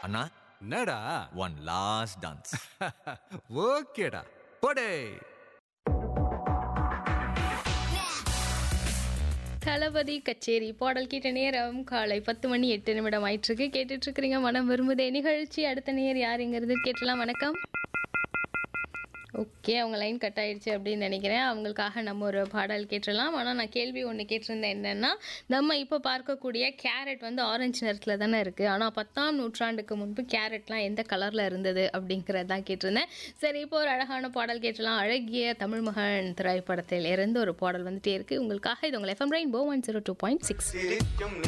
அண்ணா என்னடா one last dance ஓகேடா போடே தளபதி கச்சேரி பாடல் கேட்ட நேரம் காலை பத்து மணி எட்டு நிமிடம் ஆயிட்டிருக்கு கேட்டுட்டு இருக்கிறீங்க மனம் விரும்புதே நிகழ்ச்சி அடுத்த நேர் யாருங்கிறது கேட்டலாம் வணக்கம் ஓகே அவங்க லைன் கட் ஆயிடுச்சு அப்படின்னு நினைக்கிறேன் அவங்களுக்காக நம்ம ஒரு பாடல் கேட்டுடலாம் ஆனால் நான் கேள்வி ஒன்று கேட்டிருந்தேன் என்னென்னா நம்ம இப்போ பார்க்கக்கூடிய கேரட் வந்து ஆரஞ்சு நிறத்தில் தானே இருக்குது ஆனால் பத்தாம் நூற்றாண்டுக்கு முன்பு கேரட்லாம் எந்த கலரில் இருந்தது அப்படிங்கிறது தான் கேட்டிருந்தேன் சரி இப்போ ஒரு அழகான பாடல் கேட்டலாம் அழகிய தமிழ் மகன் திரைப்படத்தில் இருந்து ஒரு பாடல் வந்துட்டே இருக்குது உங்களுக்காக இது உங்கள் FM Rainbow one zero two point six சிரிக்கும்